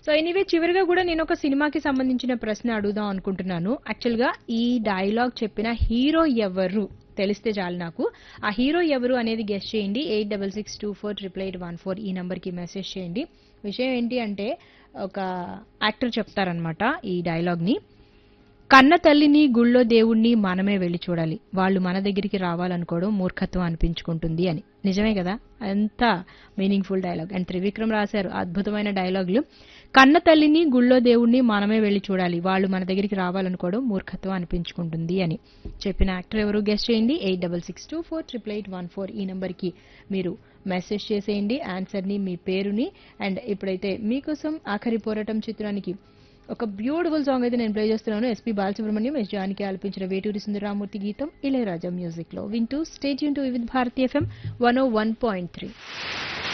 so anyway చివరిగా కూడా నేను ఒక సినిమాకి సంబంధించిన ప్రశ్న అడుగుదాం అనుకుంటున్నాను యాక్చువల్గా ఈ డైలాగ్ చెప్పిన హీరో ఎవరు తెలిస్తే చాలు నాకు ఆ హీరో ఎవరు అనేది గెస్ట్ చేయండి eight double six two four triple eight one four ఈ నెంబర్కి మెసేజ్ చేయండి విషయం ఏంటి అంటే ఒక యాక్టర్ చెప్తారనమాట ఈ డైలాగ్ని కన్న తల్లిని గుళ్ళో దేవుణ్ణి మనమే వెళ్ళి చూడాలి వాళ్ళు మన దగ్గరికి రావాలనుకోవడం మూర్ఖత్వం అనిపించుకుంటుంది అని నిజమే కదా ఎంత మీనింగ్ఫుల్ డైలాగ్ అండ్ త్రివిక్రమ్ రాశారు అద్భుతమైన డైలాగులు కన్న తల్లిని గుళ్ళో దేవుణ్ణి మనమే వెళ్ళి చూడాలి వాళ్ళు మన దగ్గరికి రావాలనుకోవడం మూర్ఖత్వం అనిపించుకుంటుంది అని చెప్పిన యాక్టర్ ఎవరు గెస్ట్ చేయండి eight double six two four triple eight one four ఈ నెంబర్కి మీరు మెసేజ్ చేసేయండి ఆన్సర్ని మీ పేరుని అండ్ ఇప్పుడైతే మీకోసం ఆఖరి పోరాటం చిత్రానికి ఒక బ్యూటిఫుల్ సాంగ్ అయితే నేను ప్లే చేస్తున్నాను ఎస్పీ బాలసుబ్రహ్మణ్యం ఎస్ జానికి ఆలపించిన వేటూరి సుందరరామూర్తి గీతం ఇళయరాజా మ్యూజిక్ లో వింటూ స్టేజ్ యూన్ to with Bharati FM one O one point three